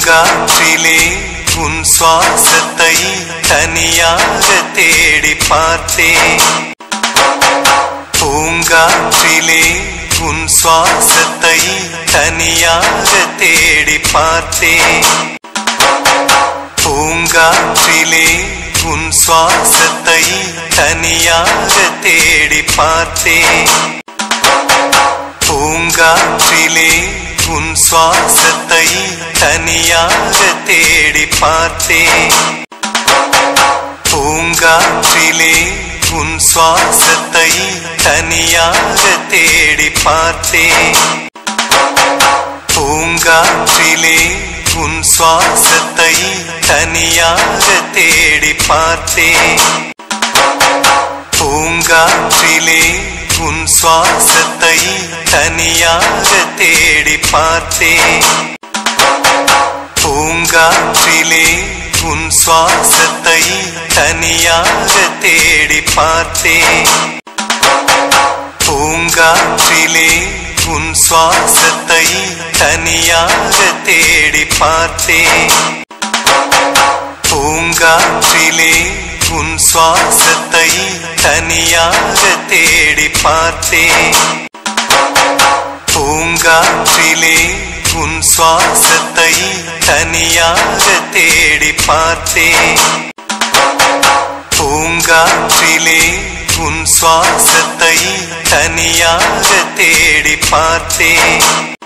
பூங்காற்றிலே உன் சுவாசத்தை தனியாக தேடி பார்த்தேன் பூங்காற்றிலே உன் சுவாசத்தை தனியாக தேடி பார்த்தேன் பூங்காற்றிலே உன் சுவாசத்தை தனியாக தேடி பார்த்தேன் பூங்காற்றிலே உன் சுவாசத்தை தனியாக தேடி பார்த்தேன் பூங்காற்றிலே உன் சுவாசத்தை தனியாக தேடி பார்த்தேன் பூங்காற்றிலே உன் சுவாசத்தை தனியாக தேடி பார்த்தேன் பூங்காற்றிலே உன் சுவாசத்தை தனியாக தேடி பார்த்தேன் பூங்காற்றிலே உன் சுவாசத்தை தனியாக தேடி பார்த்தேன் பூங்காற்றிலே உன் சுவாசத்தை தனியாக தேடி பார்த்தேன் பூங்காற்றிலே உன் சுவாசத்தை தனியாக தேடி பார்த்தேன் பூங்காற்றிலே உன் சுவாசத்தை தனியாக தேடி பார்த்தேன் பூங்காற்றிலே உன் சுவாசத்தை தனியாக தேடி பார்த்தேன்